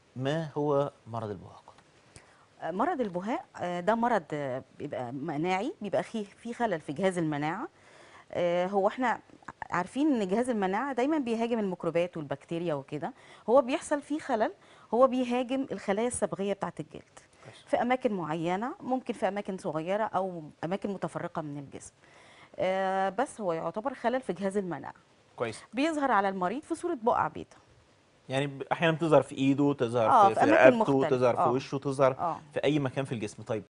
ما هو مرض البهاق مرض البهاق آه، ده مرض آه، بيبقى مناعي بيبقى فيه في خلل في جهاز المناعه آه، هو احنا عارفين ان جهاز المناعه دايما بيهاجم الميكروبات والبكتيريا وكده هو بيحصل فيه خلل هو بيهاجم الخلايا الصبغيه بتاعه الجلد كويس. في اماكن معينه ممكن في اماكن صغيره او اماكن متفرقه من الجسم آه، بس هو يعتبر خلل في جهاز المناعه كويس بيظهر على المريض في صوره بقع بيضاء يعني ب- احيانا بتظهر في ايده تظهر آه، في, في في أماكن رقبته مختلفة. تظهر في آه. وشه تظهر اه في اي مكان في الجسم طيب